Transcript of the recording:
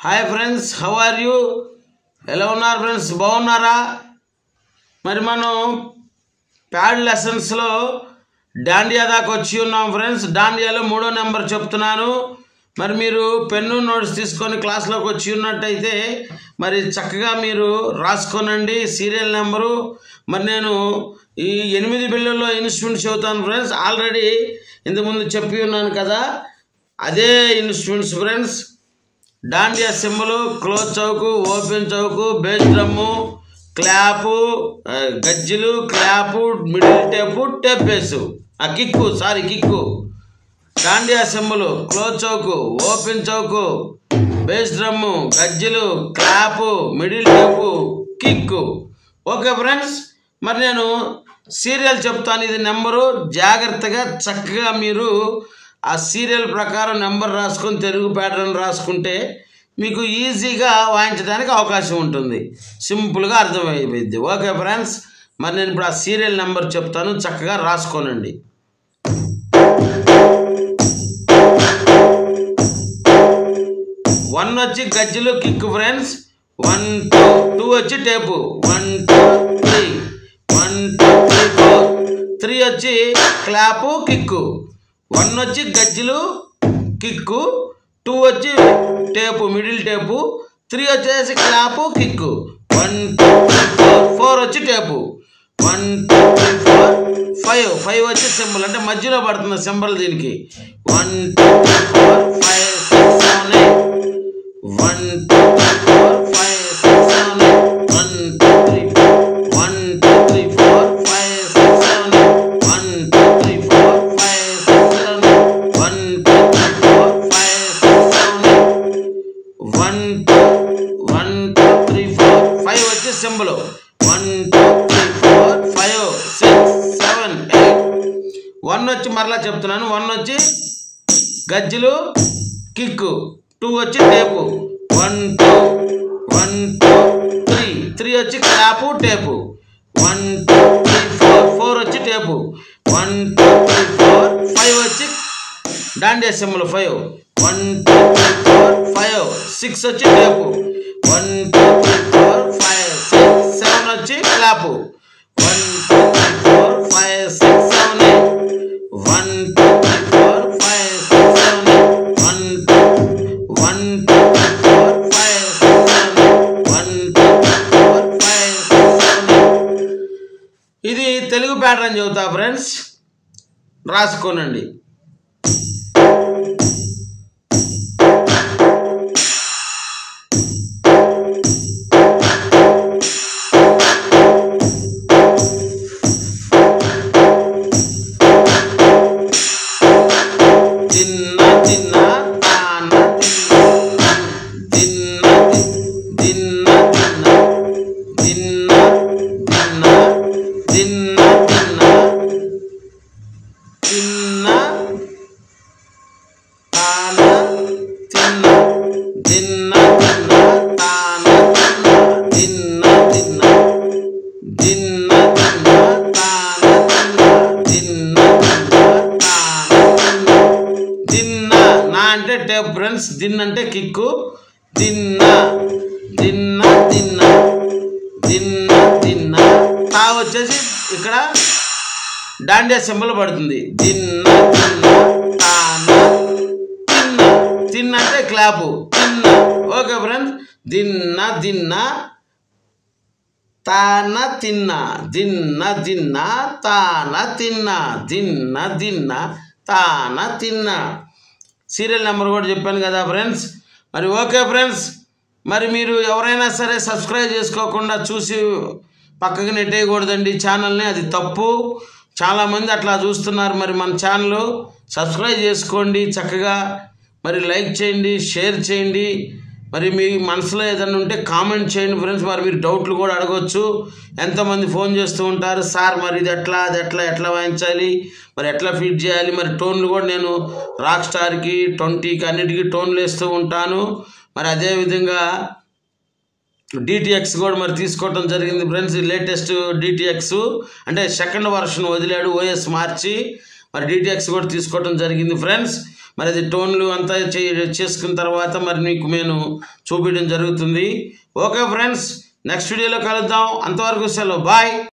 hi friends how are you ఎలా ఉన్నారు friends బాగున్నారా మరి మనం ప్యాడ్ లెసన్స్లో డాండియా దాకా వచ్చి ఉన్నాం ఫ్రెండ్స్ డాండియాలో మూడో నెంబర్ చెప్తున్నాను మరి మీరు పెన్ను నోట్స్ తీసుకొని క్లాస్లోకి వచ్చి ఉన్నట్టయితే మరి చక్కగా మీరు రాసుకోనండి సీరియల్ నెంబరు మరి నేను ఈ ఎనిమిది బిళ్ళల్లో ఇన్స్ట్రుమెంట్ చెబుతాను ఫ్రెండ్స్ ఆల్రెడీ ఇంతకుముందు చెప్పి ఉన్నాను కదా అదే instruments friends dandiya cymbal close చౌకు ఓపెన్ చౌకు బేస్ డ్రమ్ము క్లాపు ఆ, గజ్జలు clap middle tape tape bass ఆ kick sorry kick dandiya cymbal close చౌకు ఓపెన్ చౌకు బేస్ డ్రమ్ము గజ్జలు clap middle tape kick okay friends మరి నేను సీరియల్ చెప్తాను ఇది నెంబరు జాగ్రత్తగా చక్కగా మీరు ఆ సీరియల్ ప్రకారం నెంబర్ రాసుకొని తెలుగు ప్యాటర్న్ రాసుకుంటే మీకు ఈజీగా వాయించడానికి అవకాశం ఉంటుంది సింపుల్గా అర్థమైపోయింది ఓకే ఫ్రెండ్స్ మరి నేను ఇప్పుడు ఆ సీరియల్ నెంబర్ చెప్తాను చక్కగా రాసుకోనండి వన్ వచ్చి గజ్జలు kick friends one two two వచ్చి tape one two three one two three four three వచ్చి క్లాపు కిక్కు వన్ వచ్చి గజ్జలు కిక్కు టూ వచ్చి టేపు మిడిల్ టేపు త్రీ వచ్చేసి clap kick one two three four four వచ్చి tape one two three four five five వచ్చి cymbal అంటే మధ్యలో పడుతుంది సింబల్ దీనికి one two three four five six seven eight one two three four five six seven eight one two three one two three four five six seven eight one two three four five six seven eight one two three four five six seven eight one two one two three four five వచ్చి cymbal one two three four five six seven eight one వచ్చి మరలా చెప్తున్నాను one వచ్చి గజ్జలు kick two వచ్చి tape one two one two three three వచ్చి clap tape one two three four four వచ్చి tape one two three four five వచ్చి dandiya cymbal five one two three four five six వచ్చి tape one two three four five six seven వచ్చి clap one two three four five six seven eight one two three four five six seven eight one two one two three four five six seven eight one two three four five six seven eight ఇది Telugu pattern చెబుతా friends రాసుకోనండి దిన్న దిన్న తాన దిన్న దిన్న the- దిన్న దిన్న దిన్న దిన్న దిన్న దిన్న తిన్న తాన తిన్న దిన్న దిన్న తాన తిన్న దిన్న దిన్న దిన్న దిన్న తాన తిన్న దిన్న దిన్న తాన తిన్న దిన్న నా అంటే టేప్ ఫ్రెండ్స్ దిన్ అంటే కిక్కు దిన్న దిన్న దిన్న దిన్న దిన్న తా వచ్చేసి ఇక్కడ డాండియా సింబల్ పడుతుంది దిన్న దిన్న తాన తిన్న తిన్న అంటే క్లాపు తిన్న ఓకే ఫ్రెండ్స్ దిన్న దిన్న తాన తిన్న దిన్న దిన్న తాన తిన్న దిన్న దిన్న తాన తిన్న సీరియల్ నెంబర్ కూడా చెప్పాను కదా ఫ్రెండ్స్ మరి ఓకే ఫ్రెండ్స్ మరి మీరు ఎవరైనా సరే సబ్స్క్రైబ్ చేసుకోకుండా చూసి పక్కకి నెట్టేయకూడదండి ఛానల్ని అది తప్పు చాలామంది అట్లా చూస్తున్నారు మరి మన ఛానల్ సబ్స్క్రైబ్ చేసుకోండి చక్కగా మరి లైక్ చేయండి షేర్ చేయండి మరి మీ మనసులో ఏదైనా ఉంటే కామెంట్ చేయండి ఫ్రెండ్స్ మరి మీరు డౌట్లు కూడా అడగవచ్చు ఎంతమంది ఫోన్ చేస్తూ ఉంటారు సార్ మరి ఇది ఎట్లా అది ఎట్లా ఎట్లా వాయించాలి మరి ఎట్లా ఫిట్ చేయాలి మరి టోన్లు కూడా నేను రాక్ స్టార్కి ట్వంటీకి అన్నిటికీ టోన్లు వేస్తూ ఉంటాను మరి అదేవిధంగా డిటిఎక్స్ కూడా మరి తీసుకోవడం జరిగింది ఫ్రెండ్స్ లేటెస్ట్ డిటిఎక్స్ అంటే సెకండ్ వర్షన్ వదిలాడు ఓఎస్ మార్చి మరి డిటిఎక్స్ కూడా తీసుకోవడం జరిగింది ఫ్రెండ్స్ మరి అది టోన్లు అంతా చే చేసుకున్న తర్వాత మరి మీకు నేను చూపించడం జరుగుతుంది ఓకే ఫ్రెండ్స్ నెక్స్ట్ వీడియోలో కలుద్దాం అంతవరకు సెలవు బాయ్